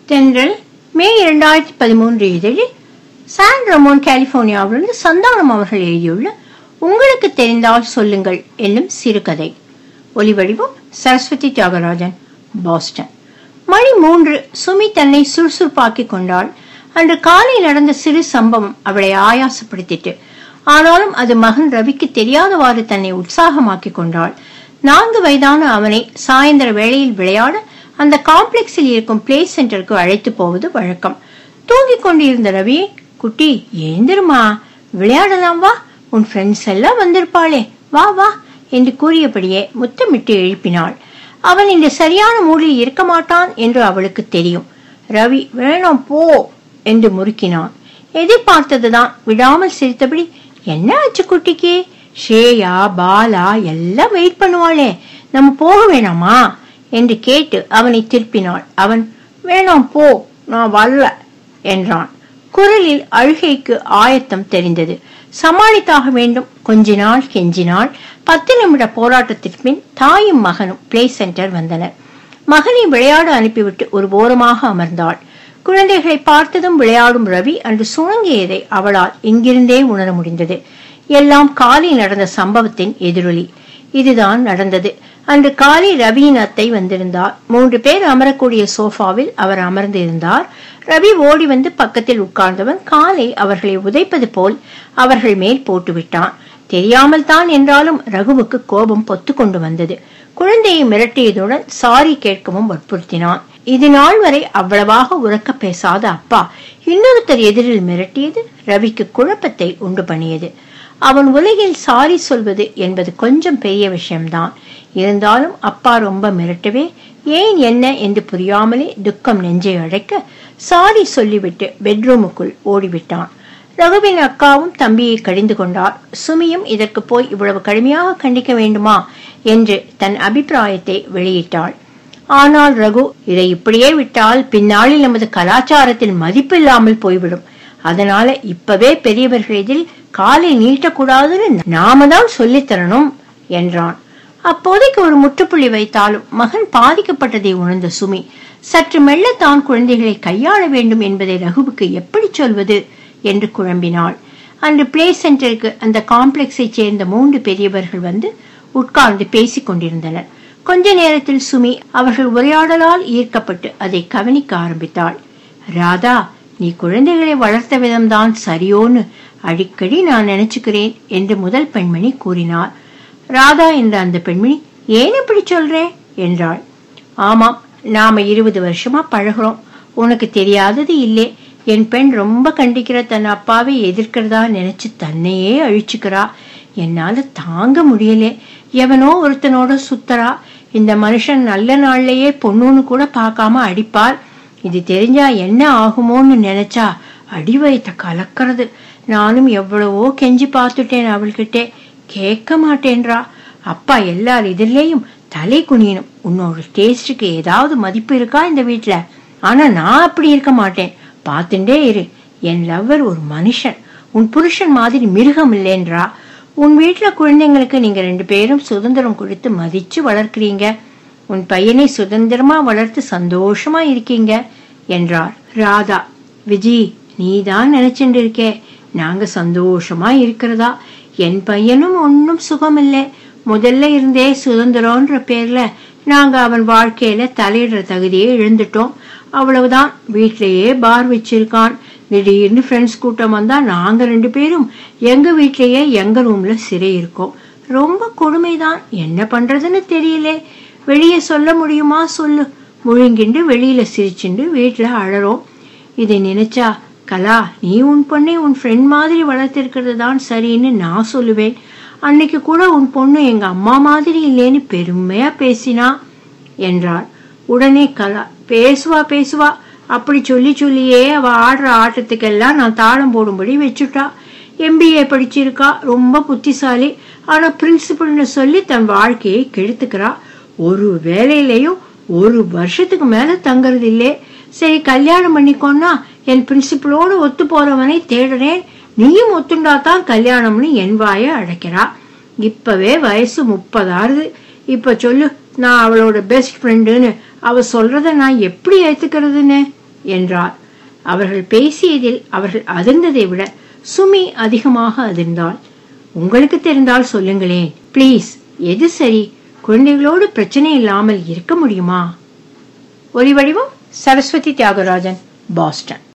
தென்றல் மே இரண்டாயிரத்தி பதிமூன்று இதழில் சான் ரமோன் கலிபோர்னியாவிலிருந்து சந்தானம் அவர்கள் எழுதியுள்ள உங்களுக்கு தெரிந்தால் சொல்லுங்கள் என்னும் சிறுகதை ஒலிவடிவம் சரஸ்வதி தியாகராஜன் பாஸ்டன் மணி மூன்று சுமி தன்னை சுறுசுறுப்பாக்கிக் கொண்டாள் அன்று காலை நடந்த சிறு சம்பவம் அவளை ஆயாசப்படுத்திட்டு ஆனாலும் அது மகன் ரவிக்கு தெரியாதவாறு தன்னை உற்சாகமாக்கிக் கொண்டாள் நான்கு வயதான அவனை சாயந்தர வேளையில் விளையாட அந்த காம்ப்ளெக்ஸில் இருக்கும் பிளே சென்டருக்கு அழைத்து போவது வழக்கம் தூங்கிக் கொண்டிருந்த ரவி குட்டி எழுந்திருமா விளையாடலாம் வா உன் ஃப்ரெண்ட்ஸ் எல்லாம் வந்திருப்பாளே வா வா என்று கூறியபடியே முத்தமிட்டு எழுப்பினாள் அவன் இந்த சரியான மூடில் இருக்க மாட்டான் என்று அவளுக்கு தெரியும் ரவி வேணாம் போ என்று முறுக்கினான் எதிர்பார்த்ததுதான் விடாமல் சிரித்தபடி என்ன ஆச்சு குட்டிக்கு ஷேயா பாலா எல்லாம் வெயிட் பண்ணுவாளே நம்ம போக வேணாமா என்று கேட்டு அவனை திருப்பினாள் அவன் வேணாம் போ நான் வரல என்றான் குரலில் அழுகைக்கு ஆயத்தம் தெரிந்தது சமாளித்தாக வேண்டும் கொஞ்ச நாள் கெஞ்சினாள் பத்து நிமிட போராட்டத்திற்கு பின் தாயும் மகனும் பிளே சென்டர் வந்தனர் மகனை விளையாட அனுப்பிவிட்டு ஒரு ஓரமாக அமர்ந்தாள் குழந்தைகளை பார்த்ததும் விளையாடும் ரவி அன்று சுணங்கியதை அவளால் இங்கிருந்தே உணர முடிந்தது எல்லாம் காலை நடந்த சம்பவத்தின் எதிரொலி இதுதான் நடந்தது அன்று காலை ரவியின் அத்தை வந்திருந்தார் மூன்று பேர் அமரக்கூடிய சோஃபாவில் அவர் அமர்ந்து இருந்தார் ரவி ஓடி வந்து பக்கத்தில் உட்கார்ந்தவன் காலை அவர்களை உதைப்பது போல் அவர்கள் மேல் போட்டுவிட்டான் தெரியாமல் தான் என்றாலும் ரகுவுக்கு கோபம் பொத்து கொண்டு வந்தது குழந்தையை மிரட்டியதுடன் சாரி கேட்கவும் வற்புறுத்தினான் இது நாள் வரை அவ்வளவாக உறக்க பேசாத அப்பா இன்னொருத்தர் எதிரில் மிரட்டியது ரவிக்கு குழப்பத்தை உண்டு பண்ணியது அவன் உலகில் சாரி சொல்வது என்பது கொஞ்சம் பெரிய விஷயம்தான் இருந்தாலும் அப்பா ரொம்ப மிரட்டவே ஏன் என்ன என்று புரியாமலே துக்கம் நெஞ்சை அழைக்க சாரி சொல்லிவிட்டு பெட்ரூமுக்குள் ஓடிவிட்டான் ரகுவின் அக்காவும் தம்பியை கடிந்து கொண்டார் சுமியும் இதற்கு போய் இவ்வளவு கடுமையாக கண்டிக்க வேண்டுமா என்று தன் அபிப்பிராயத்தை வெளியிட்டாள் ஆனால் ரகு இதை இப்படியே விட்டால் பின்னாளில் நமது கலாச்சாரத்தில் மதிப்பில்லாமல் போய்விடும் அதனால இப்பவே பெரியவர்கள் இதில் காலை நீட்டக்கூடாதுன்னு நாம தான் சொல்லித் தரணும் என்றான் அப்போதைக்கு ஒரு முற்றுப்புள்ளி வைத்தாலும் மகன் பாதிக்கப்பட்டதை உணர்ந்த சுமி சற்று மெல்லத்தான் குழந்தைகளை கையாள வேண்டும் என்பதை ரகுவுக்கு எப்படி சொல்வது என்று குழம்பினாள் அன்று பிளே சென்டருக்கு அந்த காம்ப்ளெக்ஸை சேர்ந்த மூன்று பெரியவர்கள் வந்து உட்கார்ந்து பேசிக் கொண்டிருந்தனர் கொஞ்ச நேரத்தில் சுமி அவர்கள் உரையாடலால் ஈர்க்கப்பட்டு அதை கவனிக்க ஆரம்பித்தாள் ராதா நீ குழந்தைகளை வளர்த்த விதம்தான் சரியோன்னு அடிக்கடி நான் நினைச்சுக்கிறேன் என்று முதல் பெண்மணி கூறினார் ராதா என்ற அந்த பெண்மணி ஏன் இப்படி சொல்றே என்றாள் ஆமாம் நாம இருபது வருஷமா பழகுறோம் உனக்கு தெரியாதது இல்லே என் பெண் ரொம்ப கண்டிக்கிற தன் அப்பாவை எதிர்க்கிறதா நினைச்சு தன்னையே அழிச்சுக்கிறா என்னால தாங்க முடியலே எவனோ ஒருத்தனோட சுத்தரா இந்த மனுஷன் நல்ல நாள்லயே பொண்ணுன்னு கூட பார்க்காம அடிப்பார் இது தெரிஞ்சா என்ன ஆகுமோன்னு நினைச்சா அடி வயித்த கலக்கிறது நானும் எவ்வளவோ கெஞ்சி பார்த்துட்டேன் அவள்கிட்ட கேட்க மாட்டேன்றா அப்பா எல்லார் இதுலயும் தலை குனியணும் உன்னோட டேஸ்டுக்கு ஏதாவது மதிப்பு இருக்கா இந்த வீட்டுல ஆனா நான் அப்படி இருக்க மாட்டேன் பார்த்துட்டே இரு என் லவ்வர் ஒரு மனுஷன் உன் புருஷன் மாதிரி மிருகம் இல்லைன்றா உன் வீட்டுல குழந்தைங்களுக்கு நீங்க ரெண்டு பேரும் சுதந்திரம் கொடுத்து மதிச்சு வளர்க்கிறீங்க உன் பையனை சுதந்திரமா வளர்த்து சந்தோஷமா இருக்கீங்க என்றார் ராதா விஜி நீதான் நினைச்சுட்டு இருக்கே நாங்க சந்தோஷமா இருக்கிறதா என் பையனும் ஒன்னும் சுகம் இல்லை முதல்ல இருந்தே சுதந்திரம்ன்ற பேர்ல நாங்க அவன் வாழ்க்கையில தலையிடுற தகுதியை இழந்துட்டோம் அவ்வளவுதான் வீட்லயே பார் வச்சிருக்கான் திடீர்னு ஃப்ரெண்ட்ஸ் கூட்டம் வந்தா நாங்க ரெண்டு பேரும் எங்க வீட்லயே எங்க ரூம்ல சிறை இருக்கோம் ரொம்ப கொடுமைதான் என்ன பண்றதுன்னு தெரியல வெளியே சொல்ல முடியுமா சொல்லு முழுங்கிண்டு வெளியில சிரிச்சுண்டு வீட்டுல அழறோம் இதை நினைச்சா கலா நீ உன் பொண்ணை உன் ஃப்ரெண்ட் மாதிரி வளர்த்திருக்கிறது தான் சரின்னு நான் சொல்லுவேன் அன்னைக்கு கூட உன் பொண்ணு எங்க அம்மா மாதிரி இல்லைன்னு பெருமையா பேசினா என்றார் உடனே கலா பேசுவா பேசுவா அப்படி சொல்லி சொல்லியே அவ ஆடுற ஆட்டத்துக்கெல்லாம் நான் தாளம் போடும்படி வச்சுட்டா எம்பிஏ படிச்சிருக்கா ரொம்ப புத்திசாலி ஆனா பிரின்சிபல்னு சொல்லி தன் வாழ்க்கையை கெடுத்துக்கிறா ஒரு வேலையிலையும் ஒரு வருஷத்துக்கு மேல தங்கறது இல்லே சரி கல்யாணம் பண்ணிக்கோன்னா என் பிரின்சிபலோடு ஒத்து போறவனை தேடுறேன் நீயும் ஒத்துண்டா தான் கல்யாணம்னு என் வாய அடைக்கிறா இப்பவே வயசு முப்பதாறுது இப்ப சொல்லு நான் அவளோட பெஸ்ட் ஃப்ரெண்டுன்னு அவ சொல்றத நான் எப்படி ஏத்துக்கிறதுன்னு என்றார் அவர்கள் பேசியதில் அவர்கள் அதிர்ந்ததை விட சுமி அதிகமாக அதிர்ந்தாள் உங்களுக்கு தெரிந்தால் சொல்லுங்களேன் ப்ளீஸ் எது சரி குழந்தைகளோடு பிரச்சனை இல்லாமல் இருக்க முடியுமா ஒலி வடிவம் சரஸ்வதி தியாகராஜன் பாஸ்டன்